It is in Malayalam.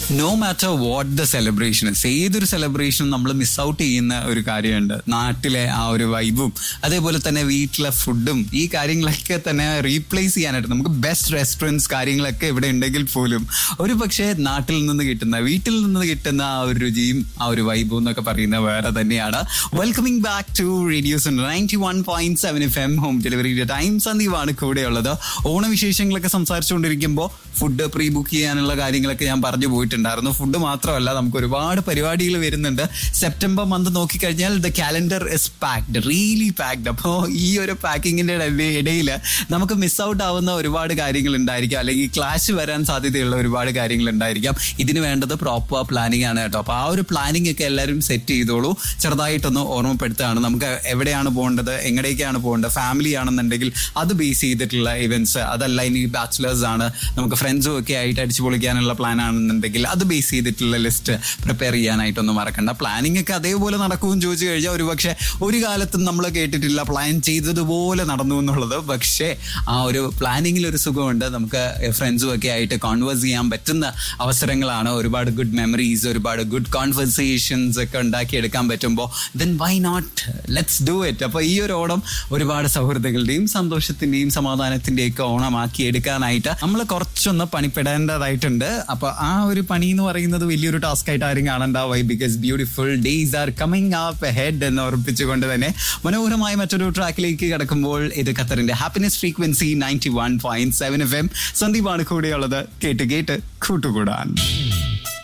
no matter what the celebration ഏതൊരു സെലിബ്രേഷനും നമ്മൾ മിസ് ഔട്ട് ചെയ്യുന്ന ഒരു കാര്യമുണ്ട് നാട്ടിലെ ആ ഒരു വൈബും അതേപോലെ തന്നെ വീട്ടിലെ ഫുഡും ഈ കാര്യങ്ങളൊക്കെ തന്നെ റീപ്ലേസ് ചെയ്യാനായിട്ട് നമുക്ക് ബെസ്റ്റ് റെസ്റ്റോറൻറ്റ്സ് കാര്യങ്ങളൊക്കെ ഇവിടെ ഉണ്ടെങ്കിൽ പോലും ഒരു പക്ഷേ നാട്ടിൽ നിന്ന് കിട്ടുന്ന വീട്ടിൽ നിന്ന് കിട്ടുന്ന ആ ഒരു രുചിയും ആ ഒരു വൈബും എന്നൊക്കെ പറയുന്നത് വേറെ തന്നെയാണ് welcoming back to radio's ninety one point seven F M home ഡെലിവറിയുടെ ടൈം സന്ദീപാണ് കൂടെയുള്ളത് ഓണവിശേഷങ്ങളൊക്കെ സംസാരിച്ചുകൊണ്ടിരിക്കുമ്പോൾ ഫുഡ് പ്രീ ബുക്ക് ചെയ്യാനുള്ള കാര്യങ്ങളൊക്കെ ഞാൻ പറഞ്ഞു പോയിട്ടുണ്ടായിരുന്നു ഫുഡ് മാത്രമല്ല നമുക്ക് ഒരുപാട് പരിപാടികൾ വരുന്നുണ്ട് സെപ്റ്റംബർ മന്ത് നോക്കിക്കഴിഞ്ഞാൽ the calendar is packed really packed അപ്പോൾ ഈ ഒരു പാക്കിങ്ങിന്റെ ഇടയിൽ നമുക്ക് മിസ് ഔട്ട് ആവുന്ന ഒരുപാട് കാര്യങ്ങൾ ഉണ്ടായിരിക്കാം അല്ലെങ്കിൽ ക്ലാഷ് വരാൻ സാധ്യതയുള്ള ഒരുപാട് കാര്യങ്ങൾ ഉണ്ടായിരിക്കാം ഇതിന് വേണ്ടത് പ്രോപ്പർ പ്ലാനിങ് ആണ് കേട്ടോ അപ്പോൾ ആ ഒരു പ്ലാനിങ് ഒക്കെ എല്ലാവരും സെറ്റ് ചെയ്തോളൂ ചെറുതായിട്ടൊന്ന് ഓർമ്മപ്പെടുത്തുകയാണ് നമുക്ക് എവിടെയാണ് പോകേണ്ടത് എങ്ങടേക്കാണ് പോകേണ്ടത് ഫാമിലി ആണെന്നുണ്ടെങ്കിൽ അത് ബേസ് ചെയ്തിട്ടുള്ള ഇവന്റ്സ് അതല്ല ഇനി ബാച്ചിലേഴ്സ് ആണ് നമുക്ക് ഫ്രണ്ട്സും ഒക്കെ ആയിട്ട് അടിച്ചു പൊളിക്കാനുള്ള പ്ലാൻ ആണെന്നുണ്ടെങ്കിൽ അത് ബേസ് ചെയ്തിട്ടുള്ള ലിസ്റ്റ് പ്രിപ്പയർ ചെയ്യാനായിട്ടൊന്നും മറക്കണ്ട പ്ലാനിങ് ഒക്കെ അതേപോലെ നടക്കുമെന്ന് ചോദിച്ചു കഴിഞ്ഞാൽ ഒരു പക്ഷേ ഒരു കാലത്തും നമ്മൾ കേട്ടിട്ടില്ല പ്ലാൻ ചെയ്തതുപോലെ നടന്നു എന്നുള്ളത് പക്ഷേ ആ ഒരു പ്ലാനിങ്ങിൽ ഒരു സുഖമുണ്ട് നമുക്ക് ഫ്രണ്ട്സും ഒക്കെ ആയിട്ട് കോൺവേഴ്സ് ചെയ്യാൻ പറ്റുന്ന അവസരങ്ങളാണ് ഒരുപാട് ഗുഡ് മെമ്മറീസ് ഒരുപാട് ഗുഡ് കോൺവെർസേഷൻസ് ഒക്കെ ഉണ്ടാക്കിയെടുക്കാൻ പറ്റുമ്പോൾ then why not let's do it അപ്പോൾ ഈ ഒരു ഓണം ഒരുപാട് സൗഹൃദങ്ങളുടെയും സന്തോഷത്തിന്റെയും സമാധാനത്തിന്റെയും ഒക്കെ ഓണമാക്കി എടുക്കാനായിട്ട് നമ്മൾ കുറച്ചൊന്ന് പണിപ്പെടേണ്ടതായിട്ടുണ്ട് അപ്പൊ ആ ഒരു പണി എന്ന് പറയുന്നത് വലിയൊരു ടാസ്ക് ആയിട്ട് ആരും കാണണ്ടാവായി because beautiful days are coming up ahead എന്ന് ഓർപ്പിച്ചുകൊണ്ട് തന്നെ മനോഹരമായ മറ്റൊരു ട്രാക്കിലേക്ക് കിടക്കുമ്പോൾ ഇത് ഖത്തറിന്റെ happiness frequency ninety one point seven F M സന്ദീപാണ് കൂടെയുള്ളത് കേട്ട് കേട്ട് കൂട്ടുകൂടാൻ